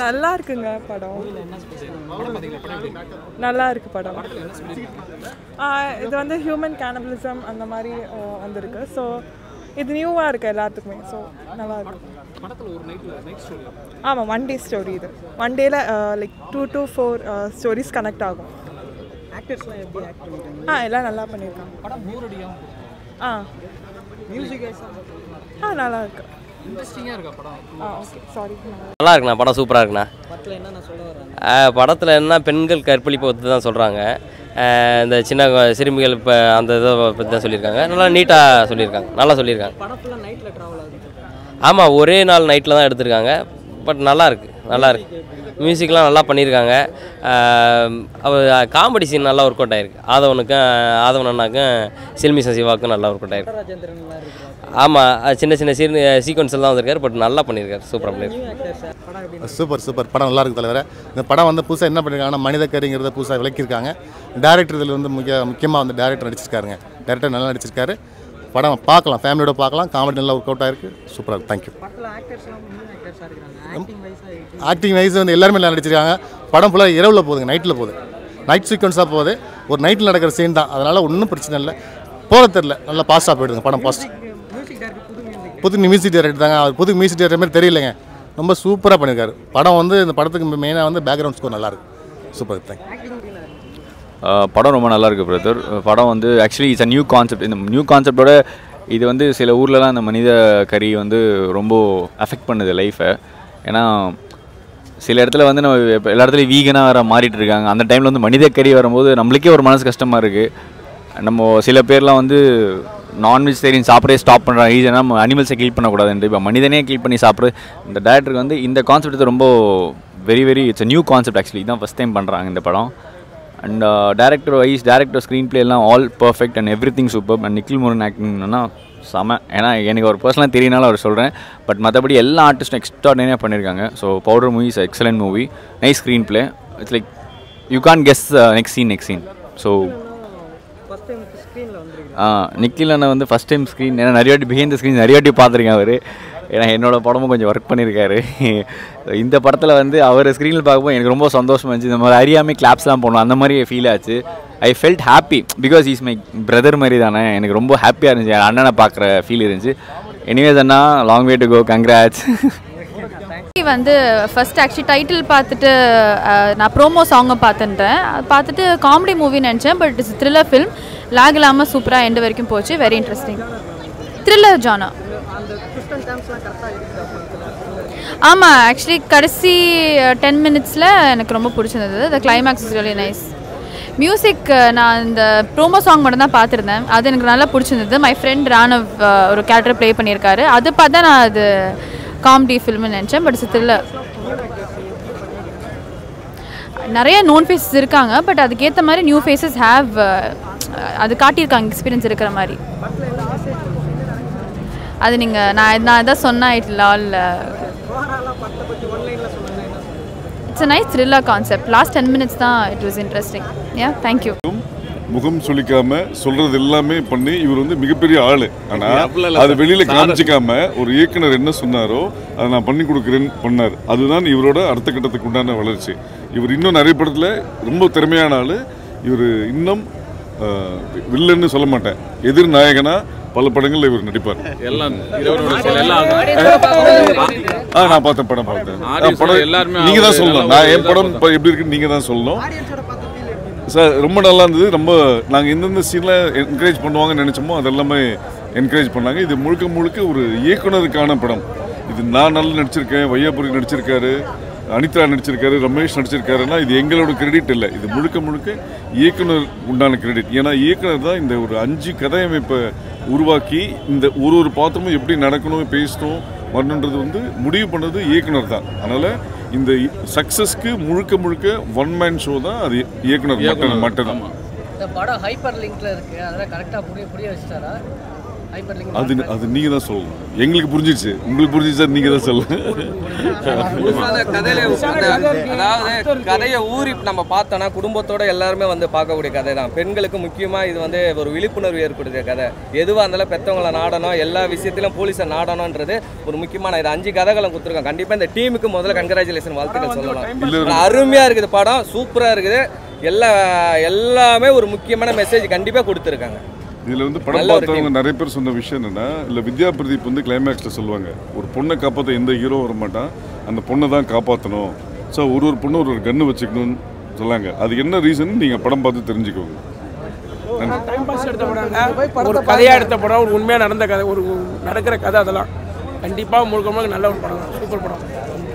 நல்லா இருக்குங்க படம் நல்லா இருக்கு படம் ஆ, இது வந்து ஹியூமன் கேனபிலிசம் அந்த மாதிரி ஆ, வந்திருக்கு ஸோ இது நியூவாக இருக்கு எல்லாத்துக்குமே ஸோ நல்லா இருக்கு ஆமாம் ஒன் டே ஸ்டோரி இது ஒன் டேல like two to four stories connect ஆகும் ஆக்டர்ஸ்லாம் எப்படி ஆக்ட் பண்ணிருக்காங்க ஆ எல்லாம் நல்லா பண்ணியிருக்காங்க படம் போர் அடிக்காம ஆ மியூசிக் ஆ நல்லா இருக்கு இன்ட்ரெஸ்டிங்காக இருக்கா படம் ஆ ஓகே சாரி நல்லா இருக்குண்ணா படம் சூப்பராக இருக்குண்ணா படத்தில் என்னென்ன சொல்ல வர்றாங்க படத்தில் என்ன பெண்கள் கற்பழிப்பை பற்றி தான் சொல்கிறாங்க இந்த சின்ன கொ- சிறுமிகள் இப்போ அந்த இதை பற்றி தான் சொல்லியிருக்காங்க நல்லா நீட்டாக சொல்லியிருக்காங்க நல்லா சொல்லியிருக்காங்க படம் ஃபுல்லாக நைட்டில் ட்ராவல் ஆகுது ஆமாம் ஒரே நாள் நைட்டில் தான் எடுத்திருக்காங்க பட் நல்லா இருக்கு நல்லா இருக்கு மியூசிக்லாம் நல்லா பண்ணியிருக்காங்க அவர் காமெடி சீன் நல்லா ஒர்க் அவுட் ஆயிருக்கு ஆதவனுக்கும் ஆதவன் அண்ணாக்கும் சில்மிசன் சிவாவுக்கும் நல்லா ஒர்க் அவுட் ஆயிருக்கு ராஜேந்திரன்லாம் இருக்கிறாங்க ஆமாம் சின்ன சின்ன சீன் சீக்வன்ஸ் எல்லாம் வந்திருக்காரு பட் நல்லா பண்ணியிருக்காரு சூப்பராக பண்ணியிருக்காரு நியூ ஆக்டர்ஸ் படம் எப்படி சூப்பர் சூப்பர் படம் நல்லா இருக்கு தலைவரே இந்த படம் வந்து புதுசாக என்ன பண்ணியிருக்காங்கன்னா மனித கறிங்கிறத புதுசாக விளக்கியிருக்காங்க டேரக்டர் இதில் வந்து முக்கிய முக்கியமாக வந்து டேரக்டர் நடிச்சிருக்காருங்க டேரக்டர் நல்லா நடிச்சிருக்காரு படம் பார்க்கலாம் ஃபேமிலியோட பார்க்கலாம் காமெடி நல்லா ஒர்க் அவுட் ஆயிருக்கு சூப்பராக இருக்கு தேங்க்யூ படத்தில் ஆக்டர்ஸ்லாம் நியூ ஆக்டர்ஸாக இருக்கிறாங்க ஆக்டிங் வைஸாக ஆக்டிங் வைஸ் வந்து எல்லாருமே நல்லா நடிச்சிருக்காங்க படம் ஃபுல்லாக இரவில் போகுதுங்க நைட்டில் போகுது நைட் சீக்வன்ஸாக போகுது ஒரு நைட்டில் நடக்கிற சீன் தான் அதனால் ஒன்றும் பிரச்சனை இல்லை போக தெரில நல்லா பாஸ்டாக போயிடுங்க படம் பாஸ்ட் மியூசிக் டேரக்டர் புது மியூசிக் புது மியூசிக் டேரக்டர் தாங்க அவர் புது மியூசிக் டேரக்டர் மாதிரி தெரியலைங்க ரொம்ப சூப்பராக பண்ணியிருக்காரு படம் வந்து இந்த படத்துக்கு மெயினாக வந்து பேக்ரவுண்ட் ஸ்கோர் நல்லா இருக்கு சூப்பர் தேங்க் ஆக்டிங் எப்படிலாம் இருக்கு ஆஹ் படம் ரொம்ப நல்லா இருக்கு பிரதர் படம் வந்து actually it's a new concept இந்த நியூ கான்செப்டோட இது வந்து சில ஊர்லலாம் இந்த மனித கறி வந்து ரொம்ப அஃபெக்ட் பண்ணுது லைஃப்பை ஏன்னா சில இடத்துல வந்து நம்ம இப்ப எல்லா இடத்துலையும் வீகனாக வேறு மாறிட்டு இருக்காங்க அந்த டைமில் வந்து மனித கறி வரும்போது நம்மளுக்கே ஒரு மனசு கஷ்டமாக இருக்குது நம்ம சில பேர்லாம் வந்து நான் வெஜிடேரியன் சாப்பிடவே ஸ்டாப் பண்ணுறாங்க ரீசன் நம்ம அனிமல்ஸை கீல் பண்ணக்கூடாதுன்ட்டு இப்போ மனிதனே கீல் பண்ணி சாப்பிட்ற இந்த டேரக்டருக்கு வந்து இந்த கான்செப்ட் ரொம்ப very very it's new concept actually இதான் ஃபஸ்ட் டைம் பண்ணுறாங்க இந்த படம் and director wise director screenplay எல்லாம் all perfect and everything super and Nikhil Murugan ஆக்டிங்னா செம ஏன்னா எனக்கு ஒரு பர்சனலாக தெரியனால அவர் சொல்கிறேன் பட் மற்றபடி எல்லா ஆர்டிஸ்டும் எக்ஸ்ட்ராடினரியாக பண்ணியிருக்காங்க so Powder movie is excellent movie nice screenplay it's like you can guess next scene next scene so first time ஸ்க்ரீனில் வந்துருக்கு நிக்கில் அண்ணன் வந்து ஃபஸ்ட் டைம் ஸ்க்ரீன் ஏன்னா நிறைய வாட்டி பிஹைண்ட் த ஸ்க்ரீன் நிறைய வாட்டி பார்த்துருக்கேன் அவர் ஏன்னா என்னோட படமும் கொஞ்சம் ஒர்க் பண்ணியிருக்காரு இந்த படத்தில் வந்து அவர் ஸ்க்ரீனில் பார்க்கும்போது எனக்கு ரொம்ப சந்தோஷமா இருந்துச்சு இந்த மாதிரி அறியாமல் கிளாப்ஸ்லாம் போடணும் அந்த மாதிரி ஃபீல் ஆச்சு I felt happy because is my brother மாதிரி தானே எனக்கு ரொம்ப ஹாப்பியாக இருந்துச்சு என் அண்ணனை பார்க்குற ஃபீல் இருந்துச்சு எனிவேஸ் அண்ணா long way to go congrats வந்து ஃபர்ஸ்ட் ஆக்சுவலி டைட்டில் பார்த்துட்டு அஹ், நான் ப்ரோமோ சாங்கை பார்த்துட்டேன் அது பார்த்துட்டு காமெடி மூவி நினச்சேன் but it's thriller film lag இல்லாமல் சூப்பராக எண்டு வரைக்கும் போச்சு வெரி இன்ட்ரெஸ்டிங் த்ரில்லர் ஜானா அந்த ட்விஸ்ட் அண்ட் டேர்ம்ஸ்லாம் கரெக்டாக இருக்குது படத்தில் ஆமாம் ஆக்சுவலி கடைசி டென் மினிட்ஸில் எனக்கு ரொம்ப பிடிச்சிருந்தது the climax is really nice music நான் இந்த ப்ரோமோ சாங் மட்டும் தான் பார்த்துருந்தேன் அது எனக்கு நல்லா பிடிச்சிருந்தது மை ஃப்ரெண்ட் ராணவ் அஹ், ஒரு கேரக்டர் ப்ளே பண்ணியிருக்காரு அது பார்த்தா நான் அது காமெடி ஃபில்ம்னு நினச்சேன் பட் இட்ஸ் த்ரில்லர் நிறைய நோன் ஃபேஸஸ் இருக்காங்க பட் அதுக்கேற்ற மாதிரி நியூ ஃபேஸஸ் ஹேவ் அது காட்டியிருக்காங்க எக்ஸ்பீரியன்ஸ் இருக்கிற மாதிரி அது நீங்கள் நான் நான் இதான் சொன்னேன் இட் ஆல் ஓவராலாக படத்தை பற்றி ஒன் லைனில் சொல்லுங்கள் என்ன it's a nice thriller concept last ten minutes தான் it was interesting yeah thank you முகம் சுளிக்காம சொல்றது எல்லாமே பண்ணி இவர் வந்து மிகப்பெரிய ஆளு ஆனா அது வெளியில காமிச்சிக்காம ஒரு இயக்குனர் என்ன சொன்னாரோ அதை நான் பண்ணி கொடுக்குறேன்னு பண்ணார் அதுதான் இவரோட அடுத்த கட்டத்துக்கு உண்டான வளர்ச்சி இவர் இன்னும் நிறைய படத்துல ரொம்ப திறமையான ஆளு இவர் இன்னும் ஆஹ், வில்லன்னு சொல்ல மாட்டேன் எதிர் நாயகனா பல படங்கள்ல இவர் நடிப்பார் எல்லாம் இவரோட சில எல்லாம் ஆ நான் பார்த்தேன் படம் பார்த்தேன் ஆ, Audience படம் எல்லாருமே நீங்க தான் அவங்க சொல்லணும் எல்லாம் நான் என் படம் இப்ப எப்படி இருக்குன்னு நீங்க தான் சொல்லணும் ஆடியன்ஸோட பார்த்த ஃபீல் எப்படி சார் ரொம்ப நல்லா இருந்தது ரொம்ப நாங்கள் எந்தெந்த சீனில் என்கரேஜ் பண்ணுவாங்கன்னு நினச்சோமோ அதெல்லாமே என்கரேஜ் பண்ணாங்க இது முழுக்க முழுக்க ஒரு இயக்குனருக்கான படம் இது நான் நல்லா நடிச்சிருக்கேன் வையாபுரி நடிச்சிருக்காரு அனிதா நடிச்சிருக்காரு ரமேஷ் நடிச்சிருக்காருன்னா இது எங்களோட கிரெடிட் இல்லை இது முழுக்க முழுக்க இயக்குனர் உண்டான கிரெடிட் ஏன்னா இயக்குனர் தான் இந்த ஒரு அஞ்சு கதையமைப்பை உருவாக்கி இந்த ஒரு ஒரு பாத்திரமும் எப்படி நடக்கணும் பேசணும் வரணுன்றது வந்து முடிவு பண்ணது இயக்குனர் தான் அதனால் இந்த சக்ஸஸ்க்கு முழுக்க முழுக்க ஒன் மேன் ஷோ தான் அது இயக்குனர் மட்டும் மட்டும்தான் இந்த படம் ஹைப்பர் லிங்க்ல இருக்கு அதெல்லாம் கரெக்டாக புரிய புரிய வச்சுட்டாரா ஹைப்பர் லிங்க் அது அது நீங்க தான் சொல்லணும் எங்களுக்கு புரிஞ்சிடுச்சு உங்களுக்கு புரிஞ்சிச்சா நீங்க தான் சொல்லணும் அந்த கதையில அந்த- அதாவது கதையை ஊறி நம்ம பார்த்தோன்னா குடும்பத்தோட எல்லாருமே வந்து பார்க்கக்கூடிய கதை தான் பெண்களுக்கு முக்கியமாக இது வந்து ஒரு விழிப்புணர்வு ஏற்படுத்திய கதை எதுவாக இருந்தாலும் பெற்றவங்கள நாடணும் எல்லா விஷயத்திலும் போலீஸை நாடணுன்றது ஒரு முக்கியமான இது அஞ்சு கதைகளும் கொடுத்துருக்கோம் கண்டிப்பாக இந்த டீமுக்கு முதல்ல கங்க்ராச்சுலேஷன் வாழ்த்துக்கள் சொல்லலாம் ஆனா, அருமையா இருக்குது படம் சூப்பராக இருக்குது எல்லா எல்லாமே ஒரு முக்கியமான மெசேஜ் கண்டிப்பாக கொடுத்துருக்காங்க இதுல வந்து படம் நல்ல ஒரு பார்த்தவங்க நிறைய பேர் சொன்ன விஷயம் என்னன்னா இல்ல வித்யா பிரதீப் வந்து கிளைமேக்ஸ்ல சொல்லுவாங்க ஒரு பொண்ணை காப்பாற்ற எந்த ஹீரோ வர மாட்டான் அந்த பொண்ணை தான் காப்பாற்றணும் ஸோ ஒரு ஒரு பொண்ணு ஒரு ஒரு கன்று வச்சுக்கணும்னு சொல்லாங்க அது என்ன ரீசன் நீங்க படம் பார்த்து தெரிஞ்சுக்கோங்க டைம் பாஸ் எடுத்த படம் இல்ல. ஒரு கதையாக எடுத்த படம் ஒரு உண்மையாக நடந்த கதை ஒரு நடக்கிற கதை அதெல்லாம் கண்டிப்பாக முழுக்க முழுக்க நல்ல ஒரு படம் தான் சூப்பர் படம்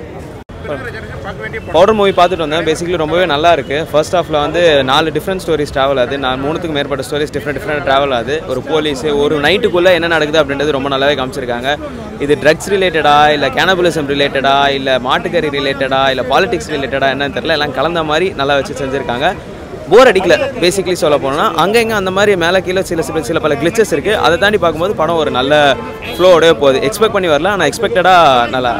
பவுடர் மூவி பார்த்துட்டு வந்தேன் பேசிக்கலி ரொம்பவே நல்லா இருக்கு ஃபர்ஸ்ட் ஹாஃபில் வந்து நாலு டிஃப்ரெண்ட் ஸ்டோரிஸ் ட்ராவல் ஆகுது நான் மூணுத்துக்கு மேற்பட்ட ஸ்டோரிஸ் டிஃப்ரெண்ட் டிஃப்ரெண்ட் ட்ராவல் ஆகுது ஒரு போலீஸ் ஒரு நைட்டுக்குள்ளே என்ன நடக்குது அப்படின்றது ரொம்ப நல்லாவே காமிச்சிருக்காங்க இது ட்ரக்ஸ் ரிலேட்டடா இல்லை கேனபலிசம் ரிலேட்டடா இல்லை மாட்டுக்கறி ரிலேட்டடா இல்லை பாலிடிக்ஸ் ரிலேட்டடா என்னன்னு தெரியல எல்லாம் கலந்த மாதிரி நல்லா வச்சு செஞ்சுருக்காங்க போர் அடிக்கல பேசிக்கலி சொல்ல போனோம்னா அங்கே இங்கே அந்த மாதிரி மேலே கீழே சில சில சில பல கிளிச்சஸ் இருக்குது அதை தாண்டி பார்க்கும்போது படம் ஒரு நல்ல ஃப்ளோவோடய போகுது எக்ஸ்பெக்ட் பண்ணி வரல ஆனால் எக்ஸ்பெக்டடாக நல்லா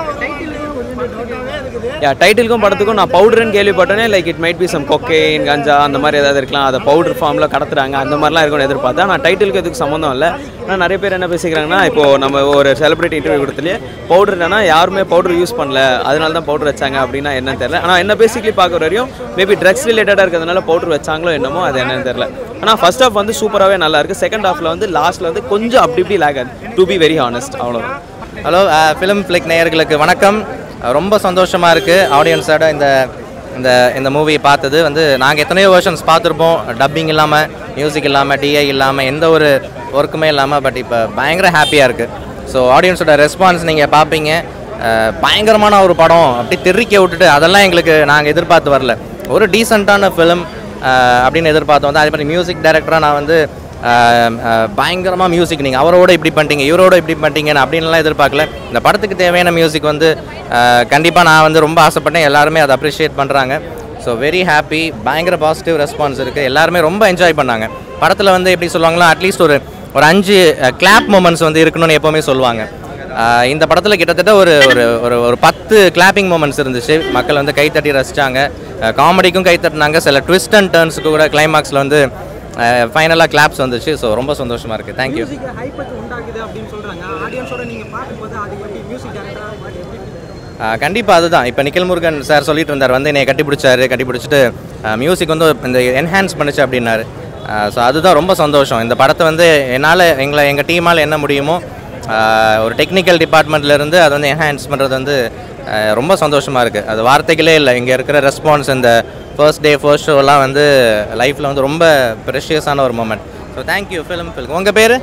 யா டைட்டிலுக்கும் படத்துக்கும் நான் பவுடர்னு கேள்விப்பட்டேனே like it might be some cocaine கஞ்சா அந்த மாதிரி ஏதாவது இருக்கலாம் அதை பவுடர் ஃபார்மில் கடத்துறாங்க அந்த மாதிரிலாம் இருக்கும்னு எதிர்பார்த்தேன் நான் டைட்டிலுக்கு இதுக்கு சம்மந்தம் இல்லை ஆனால் நிறைய பேர் என்ன பேசிக்கிறாங்கன்னா இப்போ நம்ம ஒரு செலிபிரிட்டி இன்டர்வியூ கொடுத்துலேயே பவுடர் என்னன்னா யாருமே பவுடர் யூஸ் பண்ணல அதனால தான் பவுடர் வச்சாங்க அப்படின்னா என்னன்னு தெரியல ஆனால் என்ன பேசிக்கலி பார்க்குற வரையும் மேபி ட்ரக்ஸ் ரிலேட்டடாக இருக்கிறதுனால பவுடர் வச்சாங்களோ என்னமோ அது என்னன்னு தெரியல ஆனால் ஃபர்ஸ்ட் ஹாஃப் வந்து சூப்பராகவே நல்லா இருக்கு செகண்ட் ஹாஃபில் வந்து லாஸ்ட்டில் வந்து கொஞ்சம் அப்படி இப்படி லேக் ஆகுது டு பி வெரி ஹானஸ்ட் அவ்வளோதான் ஹலோ ஃபிலிம் ஃபிளிக் நேயர்களுக்கு வணக்கம் அஹ் ரொம்ப சந்தோஷமாக இருக்குது ஆடியன்ஸோட இந்த இந்த இந்த மூவி பார்த்தது வந்து நாங்கள் எத்தனையோ வெர்ஷன்ஸ் பார்த்துருப்போம் டப்பிங் இல்லாமல் மியூசிக் இல்லாமல் டிஐ இல்லாமல் எந்த ஒரு ஒர்க்குமே இல்லாமல் பட் இப்போ பயங்கர ஹாப்பியாக இருக்குது ஸோ ஆடியன்ஸோட ரெஸ்பான்ஸ் நீங்கள் பார்ப்பீங்க அஹ் பயங்கரமான ஒரு படம் அப்படி தெறிக்க விட்டுட்டு அதெல்லாம் எங்களுக்கு நாங்கள் எதிர்பார்த்து வரல ஒரு டீசெண்டான ஃபிலிம் அப்படின்னு எதிர்பார்த்து வந்தோம் அதே மாதிரி மியூசிக் டைரக்டராக நான் வந்து பயங்கரமாக மியூசிக் நீங்கள் அவரோட இப்படி பண்ணிட்டீங்க இவரோட இப்படி பண்ணிட்டீங்கன்னு அப்படின்லாம் எதிர்பார்க்கல இந்த படத்துக்கு தேவையான மியூசிக் வந்து கண்டிப்பாக நான் வந்து ரொம்ப ஆசைப்பட்டேன் எல்லாருமே அதை அப்ரிஷியேட் பண்ணுறாங்க ஸோ வெரி ஹாப்பி பயங்கர பாசிட்டிவ் ரெஸ்பான்ஸ் இருக்குது எல்லாருமே ரொம்ப என்ஜாய் பண்ணாங்க படத்தில் வந்து எப்படி சொல்லுவாங்களோ அட்லீஸ்ட் ஒரு ஒரு அஞ்சு கிளாப் மூமெண்ட்ஸ் வந்து இருக்கணும்னு எப்போவுமே சொல்லுவாங்க ஆஹ் இந்த படத்தில் கிட்டத்தட்ட ஒரு ஒரு ஒரு ஒரு பத்து கிளாப்பிங் மூமெண்ட்ஸ் இருந்துச்சு மக்கள் வந்து கைத்தட்டி ரசித்தாங்க காமெடிக்கும் கை தட்டினாங்க சில ட்விஸ்ட் அண்ட் டர்ன்ஸுக்கு கூட கிளைமாக்ஸில் வந்து ஃபைனலாக கிளாப்ஸ் வந்துச்சு ஸோ ரொம்ப சந்தோஷமாக இருக்குது தேங்க்யூ மியூசிக் ஹைப்பத் உண்டாக்குது அப்படின்னு சொல்றாங்க ஆடியன்ஸோட நீங்க பார்க்கும்போது அது எப்படி மியூசிக் டைரக்டரா கண்டிப்பாக அதுதான் இப்போ நிக்கில் முருகன் சார் சொல்லிட்டு இருந்தார் வந்து என்னை கட்டி பிடிச்சாரு கட்டி பிடிச்சிட்டு மியூசிக் வந்து இந்த என்ஹான்ஸ் பண்ணுச்சு அப்படின்னாரு ஸோ அதுதான் ரொம்ப சந்தோஷம் இந்த படத்தை வந்து என்னால் எங்களை எங்கள் டீமால் என்ன முடியுமோ ஆஹ் ஒரு டெக்னிக்கல் டிபார்ட்மெண்ட்லேருந்து அதை வந்து என்ஹான்ஸ் பண்ணுறது வந்து ஆஹ் ரொம்ப சந்தோஷமாக இருக்குது அது வார்த்தைகளே இல்லை இங்கே இருக்கிற ரெஸ்பான்ஸ் இந்த ஃபர்ஸ்ட் டே ஃபர்ஸ்ட் ஷோலாம் வந்து லைஃப்பில் வந்து ரொம்ப ப்ரெஷியஸான ஒரு moment so thank you film film உங்கள் பேர்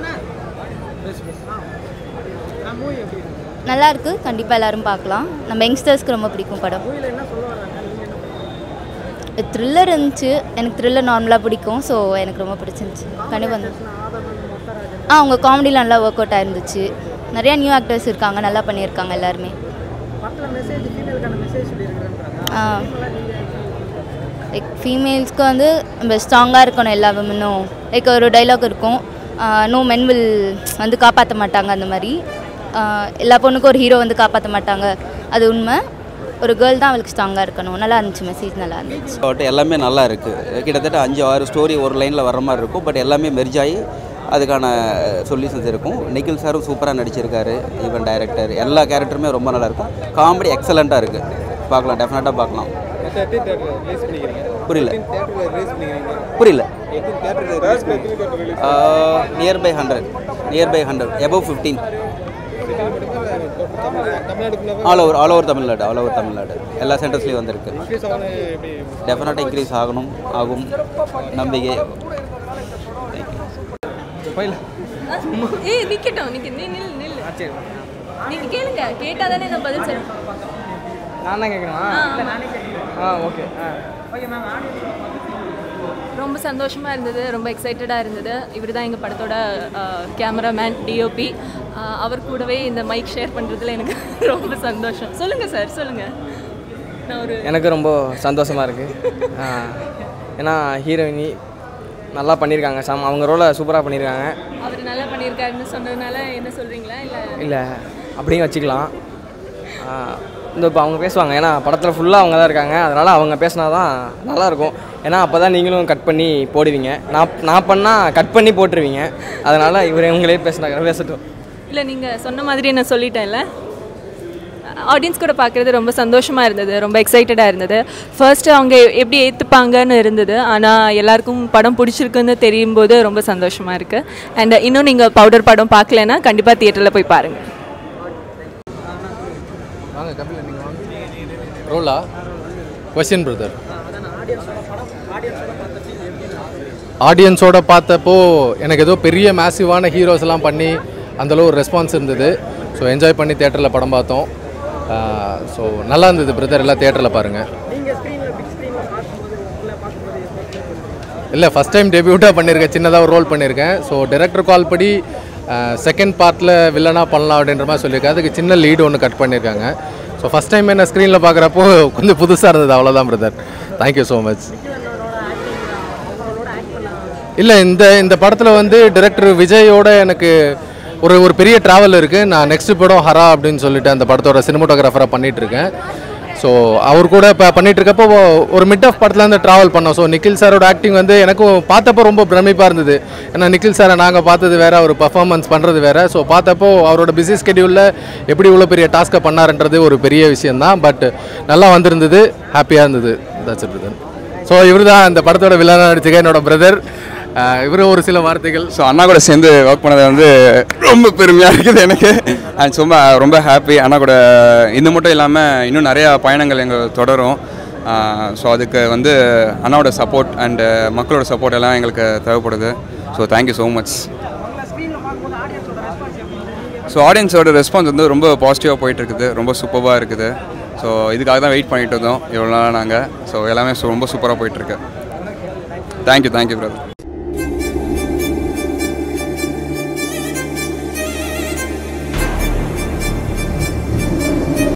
நல்லா இருக்கு கண்டிப்பாக எல்லாரும் பார்க்கலாம் நம்ம யங்ஸ்டர்ஸ்க்கு ரொம்ப பிடிக்கும் படம் த்ரில்லர் இருந்துச்சு எனக்கு த்ரில்லர் நார்மலாக பிடிக்கும் ஸோ எனக்கு ரொம்ப பிடிச்சிருந்துச்சு கண்டிப்பாக ஆ அவங்க காமெடியில் நல்லா ஒர்க் அவுட் ஆயிருந்துச்சு நிறையா நியூ ஆக்டர்ஸ் இருக்காங்க நல்லா பண்ணியிருக்காங்க எல்லாருமே படத்தில் மெசேஜ் ஃபீமேலுக்கான மெசேஜ் சொல்லியிருக்கிறாங்க ஆ லைக் ஃபீமேல்ஸ்க்கு வந்து நம்ம ஸ்ட்ராங்காக இருக்கணும் எல்லா விமனும் லைக் ஒரு டைலாக் இருக்கும் நோ மென் வில் வந்து காப்பாற்ற மாட்டாங்க அந்த மாதிரி ஆஹ் எல்லா பொண்ணுக்கும் ஒரு ஹீரோ வந்து காப்பாற்ற மாட்டாங்க அது உண்மை ஒரு கேர்ள் தான் அவளுக்கு ஸ்ட்ராங்காக இருக்கணும் நல்லா இருந்துச்சு மெசேஜ் நல்லா இருந்துச்சு பட் எல்லாமே நல்லா இருக்குது கிட்டத்தட்ட அஞ்சு ஆறு ஸ்டோரி ஒரு லைனில் வர மாதிரி இருக்கும் பட் எல்லாமே மெர்ஜ் ஆகி அதுக்கான சொல்யூஷன்ஸ் இருக்கும் நிக்கில் சாரும் சூப்பராக நடிச்சிருக்காரு ஈவன் டைரக்டர் எல்லா கேரக்டருமே ரொம்ப நல்லா இருக்கும் காமெடி எக்ஸலண்ட்டாக இருக்குது பார்க்கலாம் டெஃபினட்டாக பார்க்கலாம் புரியல புரியல near by hundred near by hundred above fifteen all over all over Tamil Nadu all over Tamil Nadu எல்லா சென்டர்ஸ்லேயும் வந்திருக்கு டெஃபினட்டாக இன்க்ரீஸ் ஆகணும் ஆகும் நம்பிக்கை ஏய் நிக்கட்டும் நிக்க நீ நில் நில் நீங்க கேளுங்க கேட்டா தானே நான் பதில் சொல்லுவேன் நான் தான் கேட்கணுமா ஆ ஓகே ஆ ரொம்ப சந்தோஷமா இருந்தது ரொம்ப எக்ஸைட்டடாக இருந்தது இவர் தான் எங்கள் படத்தோட கேமராமேன் டிஓபி அவர் கூடவே இந்த மைக் ஷேர் பண்ணுறதுல எனக்கு ரொம்ப சந்தோஷம் சொல்லுங்கள் சார் சொல்லுங்கள் நான் ஒரு எனக்கு ரொம்ப சந்தோஷமாக இருக்குது ஏன்னா ஹீரோயினி நல்லா பண்ணியிருக்காங்க சம் அவங்க ரோலை சூப்பராக பண்ணியிருக்காங்க அவர் நல்லா பண்ணியிருக்காருன்னு சொன்னதுனால என்ன சொல்கிறீங்களா இல்லை இல்லை அப்படியும் வச்சுக்கலாம் ஆஹ் இந்த இப்போ அவங்க பேசுவாங்க ஏன்னா படத்தில் ஃபுல்லாக அவங்க தான் இருக்காங்க அதனால் அவங்க பேசினா தான் நல்லாயிருக்கும் ஏன்னா அப்போ தான் நீங்களும் கட் பண்ணி போடுவீங்க நான் நான் பண்ணால் கட் பண்ணி போட்டுருவீங்க அதனால் இவர் இவங்களே பேசினாங்க பேசட்டும் இல்லை நீங்கள் சொன்ன மாதிரி நான் சொல்லிட்டேன்ல ஆடியன்ஸ் கூட பார்க்குறது ரொம்ப சந்தோஷமாக இருந்தது ரொம்ப எக்ஸைட்டடாக இருந்தது ஃபர்ஸ்ட்டு அவங்க எப்படி ஏற்றுப்பாங்கன்னு இருந்தது ஆனால் எல்லாருக்கும் படம் பிடிச்சிருக்குன்னு தெரியும் போது ரொம்ப சந்தோஷமாக இருக்குது அண்ட் இன்னும் நீங்கள் பவுடர் படம் பார்க்கலன்னா கண்டிப்பாக தியேட்டரில் போய் பாருங்கள் வாங்க கபில நீங்கள் வாங்க ரோலா கொஸ்டின் பிரதர் ஆடியன்ஸோட பார்த்தப்போ எனக்கு ஏதோ பெரிய மேசிவான ஹீரோஸ் எல்லாம் பண்ணி அந்தளவு ஒரு ரெஸ்பான்ஸ் இருந்தது ஸோ என்ஜாய் பண்ணி தேட்டரில் படம் பார்த்தோம் ஸோ நல்லா இருந்தது பிரதர் எல்லாம் தேட்டரில் பாருங்கள் இல்லை ஃபஸ்ட் டைம் டெபியூட்டாக பண்ணியிருக்கேன் சின்னதாக ஒரு ரோல் பண்ணியிருக்கேன் ஸோ டேரக்டர் கால் படி செகண்ட் பார்ட்டில் வில்லனாக பண்ணலாம் அப்படின்ற மாதிரி சொல்லியிருக்கேன் அதுக்கு சின்ன லீடு ஒன்று கட் பண்ணியிருக்காங்க ஸோ ஃபஸ்ட் டைம் என்ன ஸ்க்ரீனில் பார்க்குறப்போ கொஞ்சம் புதுசாக இருந்தது அவ்வளோதான் பிரதர் தேங்க்யூ ஸோ மச் இல்லை இந்த இந்த படத்தில் வந்து டைரக்டர் விஜயோட எனக்கு ஒரு ஒரு பெரிய ட்ராவல் இருக்குது நான் நெக்ஸ்ட் படம் ஹரா அப்படின்னு சொல்லிட்டு அந்த படத்தோட சினிமோட்டோகிராஃபராக பண்ணிட்டு இருக்கேன் ஸோ அவர் கூட இப்போ பண்ணிட்டு இருக்கப்போ ஒரு மிட் ஆஃப் படத்தில் வந்து ட்ராவல் பண்ணோம் ஸோ நிக்கில் சாரோட ஆக்டிங் வந்து எனக்கும் பார்த்தப்போ ரொம்ப பிரமிப்பாக இருந்தது ஏன்னா நிக்கில் சாரை நாங்கள் பார்த்தது வேற அவர் பர்ஃபார்மன்ஸ் பண்ணுறது வேற ஸோ பார்த்தப்போ அவரோட பிஸி ஸ்கெடியூலில் எப்படி இவ்வளோ பெரிய டாஸ்க்கை பண்ணாருன்றது ஒரு பெரிய விஷயம்தான் பட் நல்லா வந்திருந்தது ஹாப்பியாக இருந்தது தட்ஸ் பிரதர் ஸோ இவர் தான் இந்த படத்தோட வில்லனாக நடிச்சுக்க என்னோட பிரதர் இவர் ஒரு சில வார்த்தைகள் ஸோ அண்ணா கூட சேர்ந்து ஒர்க் பண்ணது வந்து ரொம்ப பெருமையாக இருக்குது எனக்கு அண்ட் சும்மா ரொம்ப ஹாப்பி அண்ணா கூட இது மட்டும் இல்லாமல் இன்னும் நிறையா பயணங்கள் எங்கள் தொடரும் ஸோ அதுக்கு வந்து அண்ணாவோட சப்போர்ட் அண்டு மக்களோட சப்போர்ட் எல்லாம் எங்களுக்கு தேவைப்படுது so thank you so much so ஆடியன்ஸோட ரெஸ்பான்ஸ் வந்து ரொம்ப பாசிட்டிவாக போயிட்டு இருக்குது ரொம்ப சூப்பராக இருக்குது ஸோ இதுக்காக தான் வெயிட் பண்ணிட்டு இருந்தோம் இவ்வளோ நாள் நாங்கள் ஸோ எல்லாமே ரொம்ப சூப்பராக போயிட்டுருக்கு தேங்க்யூ தேங்க்யூ பிரதர்